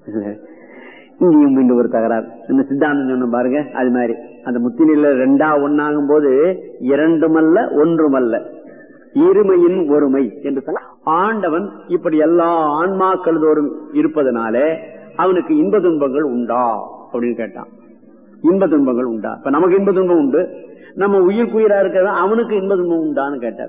இங்கேயும் மீண்டும் ஒரு தகராறு இந்த சித்தாந்தம் சொன்ன பாருங்க அது மாதிரி அந்த முத்தினில ரெண்டா ஒன்னாகும் போது இரண்டுமல்ல ஒன்றுமல்ல இருமையின் ஒருமை என்று சொல்ல ஆண்டவன் இப்படி எல்லா ஆன்மாக்கள் தோறும் இருப்பதனாலே அவனுக்கு இன்ப துன்பங்கள் உண்டா அப்படின்னு கேட்டான் இன்ப துன்பங்கள் உண்டா இப்ப நமக்கு இன்ப துன்பம் உண்டு நம்ம உயிர்க்குயிரா இருக்கிற அவனுக்கு இன்ப துன்பம் உண்டான்னு கேட்டார்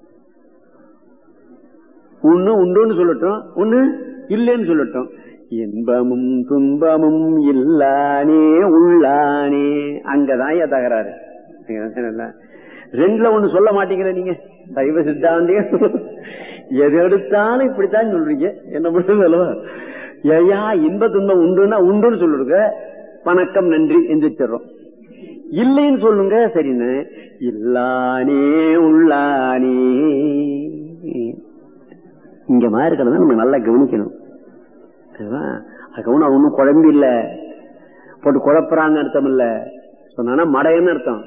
ஒண்ணு உண்டுன்னு சொல்லட்டும் ஒண்ணு இல்லைன்னு சொல்லட்டும் இன்பமும் துன்பமும் இல்லானே உள்ளானே அங்கதான் ஏன் தகராறு ரெண்டுல ஒண்ணு சொல்ல மாட்டீங்கிற நீங்க சைவ சித்தாந்தியம் எது எடுத்தாலும் இப்படித்தான் சொல்றீங்க என்ன பண்ணுறது அல்லவா ஐயா இன்ப துன்பம் உண்டுன்னா உண்டுன்னு சொல்லுங்க வணக்கம் நன்றி எந்திரிச்சிடறோம் இல்லைன்னு சொல்லுங்க சரின்னு இல்லானே உள்ளானே இங்க மாதிரி இருக்கிறத நம்ம நல்லா கவனிக்கணும் கவனம் ஒன்னும் குழம்பு இல்ல போட்டு குழப்புறாங்க அர்த்தம் இல்ல சொன்னா மடையன்னு அர்த்தம்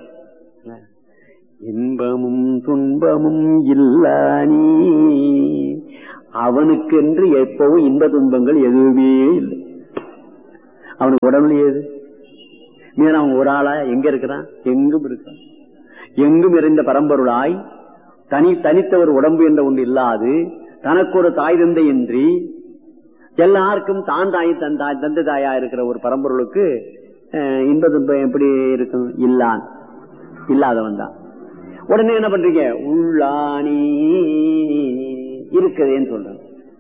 இன்பமும் துன்பமும் இல்லானி அவனுக்கு என்று எப்பவும் இன்ப துன்பங்கள் எதுவுமே இல்லை அவனுக்கு உடம்புல ஏது மீன் அவன் ஒரு ஆளா எங்க இருக்கிறான் எங்கும் இருக்கான் எங்கும் இருந்த பரம்பொருளாய் தனி தனித்த ஒரு உடம்பு என்ற ஒன்று இல்லாது தனக்கு ஒரு தாய் தந்தை இன்றி எல்லாருக்கும் தான் தாய் தன் தாய் தந்தை தாயா இருக்கிற ஒரு பரம்பொருளுக்கு இன்ப துன்பம் எப்படி இருக்கும் இல்லான் இல்லாதவன் தான் உடனே என்ன பண்றீங்க உள்ளானி இருக்குதேன்னு சொல்றேன்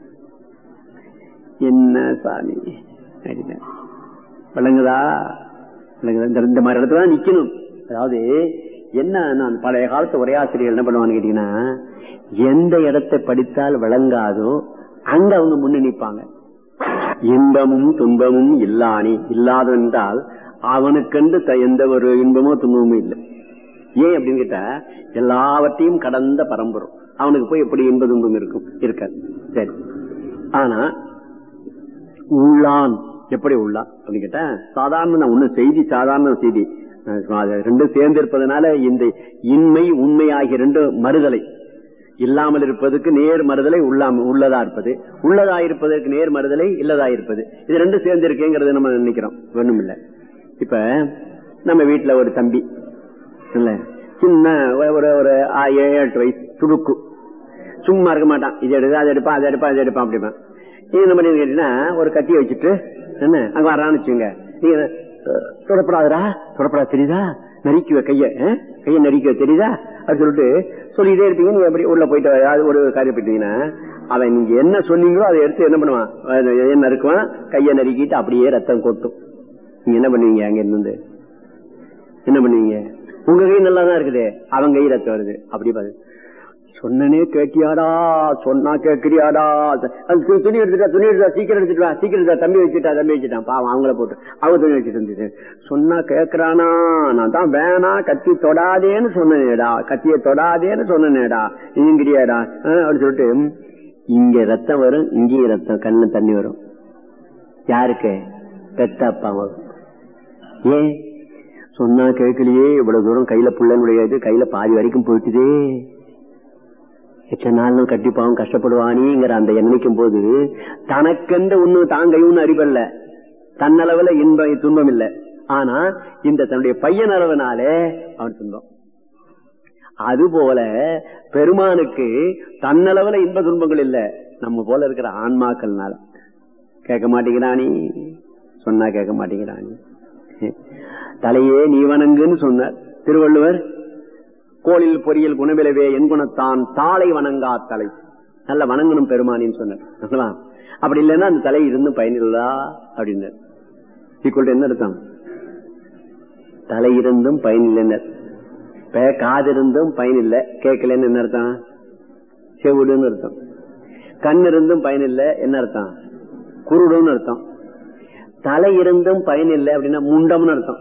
என்ன சாமி விளங்குதா விளங்குதா இந்த மாதிரி இடத்துல தான் நிக்கணும் அதாவது என்ன நான் பழைய காலத்து உரையாசிரியர் என்ன பண்ணுவான்னு கேட்டீங்கன்னா எந்த இடத்தை படித்தால் விளங்காதோ அங்க அவங்க முன்ன நிற்பாங்க இன்பமும் துன்பமும் இல்லானி இல்லாதென்றால் அவனுக்கென்று எந்த ஒரு இன்பமோ துன்பமும் இல்லை ஏன் அப்படின்னு கேட்டா எல்லாவற்றையும் கடந்த பரம்பரும் அவனுக்கு போய் எப்படி இன்ப துன்பம் இருக்கும் இருக்காது சரி ஆனா உள்ளான் எப்படி உள்ளான் அப்படின்னு கேட்டா சாதாரண ஒண்ணு செய்தி சாதாரண செய்தி ரெண்டும் சேர்ந்து இருப்பதனால இந்த இன்மை உண்மை ஆகிய ரெண்டு மறுதலை இல்லாமல் இருப்பதற்கு நேர் மறுதலை உள்ளாம உள்ளதா இருப்பது உள்ளதா இருப்பதற்கு நேர் மறுதலை இல்லதா இருப்பது இது ரெண்டும் சேர்ந்து இருக்கேங்கிறத நம்ம நினைக்கிறோம் ஒண்ணும் இல்ல இப்ப நம்ம வீட்டுல ஒரு தம்பி இல்ல சின்ன ஒரு ஒரு ஏழு எட்டு வயசு துடுக்கு சும்மா இருக்க மாட்டான் இது எடுக்க அதை எடுப்பான் அதை எடுப்பான் அதை எடுப்பான் அப்படிப்பான் என்ன பண்ணி கேட்டீங்கன்னா ஒரு கத்தியை வச்சுட்டு என்ன அங்க வரான்னு வச்சுங்க நீங்க தொடப்படாதரா தொடப்படாது தெரியுதா நரிக்குவ கைய கைய நரிக்குவ தெரியுதா அப்படி சொல்லிட்டு சொல்லிட்டே இருப்பீங்க நீங்க அப்படி உள்ள போயிட்டு ஏதாவது ஒரு காரியம் போயிட்டீங்கன்னா அவன் நீங்க என்ன சொன்னீங்களோ அதை எடுத்து என்ன பண்ணுவான் நறுக்குவான் கைய நறுக்கிட்டு அப்படியே ரத்தம் கொட்டும் நீங்க என்ன பண்ணுவீங்க அங்க இருந்து என்ன பண்ணுவீங்க உங்க கை நல்லா தான் இருக்குது அவன் கை ரத்தம் வருது அப்படி பாரு சொன்னனே கேட்டியாடா சொன்னா கேட்கிறியாடா துணி எடுத்துட்டா துணி எடுத்தா சீக்கிரம் எடுத்துட்டா சீக்கிரம் எடுத்தா தம்பி வச்சுட்டா தம்பி வச்சுட்டான் பாவம் அவங்கள போட்டு அவங்க துணி வச்சுட்டு இருந்துட்டு சொன்னா கேக்குறானா நான் தான் வேணா கத்தி தொடாதேன்னு சொன்னேடா கத்திய தொடாதேன்னு சொன்னேடா நீங்கிறியாடா அப்படின்னு சொல்லிட்டு இங்க ரத்தம் வரும் இங்கேயும் ரத்தம் கண்ணு தண்ணி வரும் யாருக்கு பெத்த அப்பா ஏன் சொன்னா கேட்கலையே இவ்வளவு தூரம் கையில புள்ளனுடைய இது கையில பாதி வரைக்கும் போயிட்டுதே எச்ச நாளும் கட்டிப்பாவும் கஷ்டப்படுவானிங்கிற அந்த எண்ணிக்கும் போது தனக்கென்று ஒண்ணு தாங்க ஒண்ணு அறிவல்ல தன்னளவுல இன்ப துன்பம் இல்லை ஆனா இந்த தன்னுடைய பையன் அளவுனாலே அவன் துன்பம் அதுபோல பெருமானுக்கு தன்னளவுல இன்ப துன்பங்கள் இல்ல நம்ம போல இருக்கிற ஆன்மாக்கள்னால கேட்க மாட்டேங்கிறானி சொன்னா கேட்க மாட்டேங்கிறானி தலையே நீ வணங்குன்னு சொன்னார் திருவள்ளுவர் கோளில் பொறியல் குணவிலவே என் குணத்தான் தாளை வணங்கா தலை நல்ல வணங்கணும் பெருமானின்னு சொன்னார் அப்படி இல்லைன்னா அந்த தலை இருந்து பயனில்லா அப்படின்னு ஈக்குவல் என்ன அர்த்தம் தலை இருந்தும் பயனில்லைன்னர் காது இருந்தும் பயனில்லை கேட்கலன்னு என்ன அர்த்தம் செவிடுன்னு அர்த்தம் கண் இருந்தும் பயனில்லை என்ன அர்த்தம் குருடுன்னு அர்த்தம் தலை இருந்தும் பயனில்லை அப்படின்னா முண்டம்னு அர்த்தம்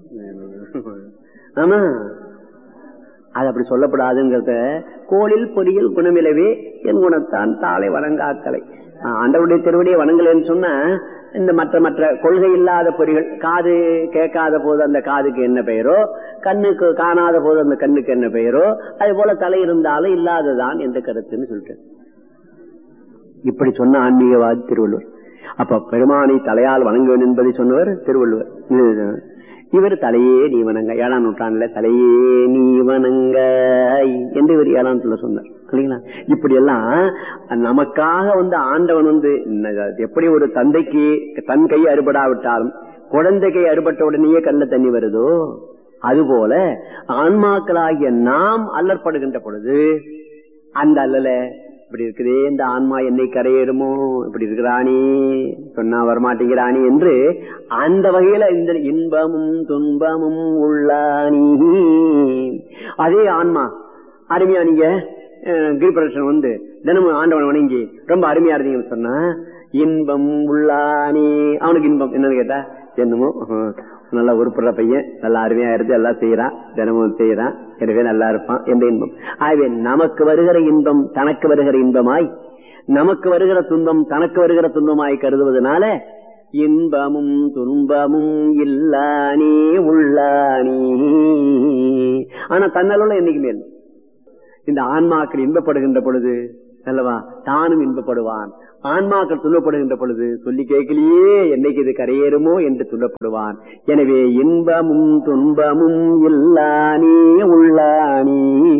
ஆமா அது அப்படி சொல்லப்படாதுங்கிறத கோளில் பொறியில் குணமிலவே என் குணத்தான் தாளை வணங்காக்கலை ஆண்டவருடைய திருவடியை வணங்கலன்னு சொன்னா இந்த மற்ற மற்ற கொள்கை இல்லாத பொறிகள் காது கேட்காத போது அந்த காதுக்கு என்ன பெயரோ கண்ணுக்கு காணாத போது அந்த கண்ணுக்கு என்ன பெயரோ அது போல தலை இருந்தாலும் இல்லாததான் என்ற கருத்துன்னு சொல்லிட்டு இப்படி சொன்ன ஆன்மீகவாதி திருவள்ளுவர் அப்ப பெருமானை தலையால் வணங்க வேண்டும் என்பதை சொன்னவர் திருவள்ளுவர் இவர் தலையே நீ வணங்க ஏழாம் நூற்றாண்டுல தலையே நீ வணங்க என்று இவர் ஏழாம் நூற்றுல சொன்னார் இல்லைங்களா இப்படி எல்லாம் நமக்காக வந்து ஆண்டவன் வந்து எப்படி ஒரு தந்தைக்கு தன் கை அறுபடாவிட்டாலும் குழந்தை கை அறுபட்ட உடனேயே கண்ணில் தண்ணி வருதோ அதுபோல ஆன்மாக்களாகிய நாம் அல்லற்படுகின்ற பொழுது அந்த அல்லல இப்படி இருக்குதே இந்த ஆன்மா என்னை கரையேறுமோ இப்படி இருக்கிறானே சொன்னா வரமாட்டேங்கிறானே என்று அந்த வகையில இந்த இன்பமும் துன்பமும் உள்ளானி அதே ஆன்மா அருமையா நீங்க கிரிபரேஷன் வந்து தினமும் ஆண்டவன் வணங்கி ரொம்ப அருமையா இருந்தீங்கன்னு சொன்னா இன்பம் உள்ளானே அவனுக்கு இன்பம் என்னன்னு கேட்டா என்னமோ நல்லா உருப்படுற பையன் நல்லா அருமையா இருந்து எல்லாம் செய்யறான் தினமும் செய்யறான் எனவே நல்லா இருப்பான் எந்த இன்பம் ஆகவே நமக்கு வருகிற இன்பம் தனக்கு வருகிற இன்பமாய் நமக்கு வருகிற துன்பம் தனக்கு வருகிற துன்பமாய் கருதுவதனால இன்பமும் துன்பமும் இல்லானே உள்ளானே ஆனா தன்னலோட என்னைக்கு மேல் இந்த ஆன்மாக்கள் இன்பப்படுகின்ற பொழுது அல்லவா தானும் இன்பப்படுவான் ஆன்மாக்கள் துன்பப்படுகின்ற பொழுது சொல்லி கேட்கலையே என்னைக்கு இது கரையேறுமோ என்று துன்பப்படுவான் எனவே இன்பமும் துன்பமும் இல்லானே உள்ளானே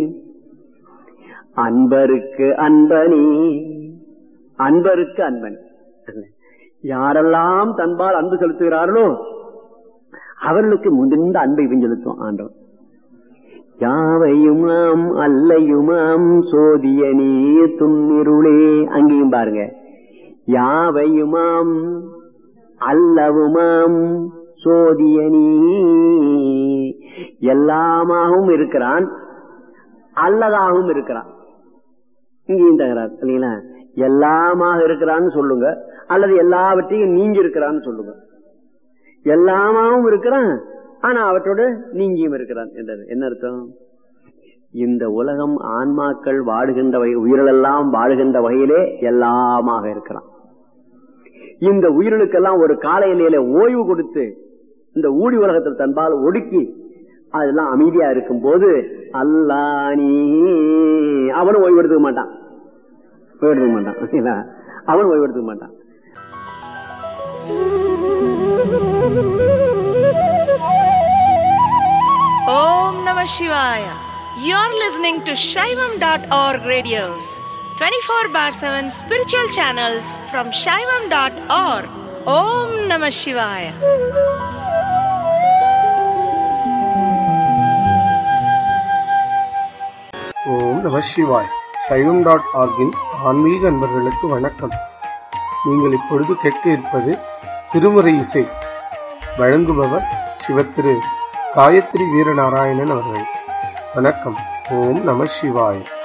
அன்பருக்கு அன்பனே அன்பருக்கு அன்பன் யாரெல்லாம் தன்பால் அன்பு செலுத்துகிறார்களோ அவர்களுக்கு முதிர்ந்த அன்பை இவன் செலுத்தும் ஆண்டவன் யாவையுமாம் அல்லையுமாம் சோதியனே துன்னிருளே அங்கேயும் பாருங்க யாவையுமாம் அல்லவுமாம் சோதியனி எல்லாமாகவும் இருக்கிறான் அல்லதாகவும் இருக்கிறான் இங்கேயும் தகராறு இல்லைங்களா எல்லாமாக இருக்கிறான்னு சொல்லுங்க அல்லது எல்லாவற்றையும் நீங்க இருக்கிறான்னு சொல்லுங்க எல்லாமாவும் இருக்கிறான் ஆனா அவற்றோடு நீங்கியும் இருக்கிறான் என்றது என்ன அர்த்தம் இந்த உலகம் ஆன்மாக்கள் வாடுகின்ற வகை உயிரெல்லாம் வாழுகின்ற வகையிலே எல்லாமாக இருக்கிறான் இந்த உயிர்களுக்கெல்லாம் ஒரு காலையில ஓய்வு கொடுத்து இந்த ஊடி உலகத்தில் தன்பால் ஒடுக்கி அதெல்லாம் அமைதியா இருக்கும் போது அல்லானி அவனும் ஓய்வு எடுத்துக்க மாட்டான் ஓய்வு எடுத்துக்க மாட்டான் அவன் ஓய்வு எடுத்துக்க மாட்டான் Om Namah Shivaya. You're listening to Shaivam.org radios, 24 bar 7 spiritual channels from Shaivam.org. Om Namah Shivaya. ஓம் நம சிவாய் சைவம் டாட் ஆர்கின் ஆன்மீக அன்பர்களுக்கு வணக்கம் நீங்கள் இப்பொழுது கேட்க இருப்பது திருமுறை இசை வழங்குபவர் சிவத்திரு காயத்ரி வீரநாராயணன் அவர்கள் வணக்கம் ஓம் நம சிவாய்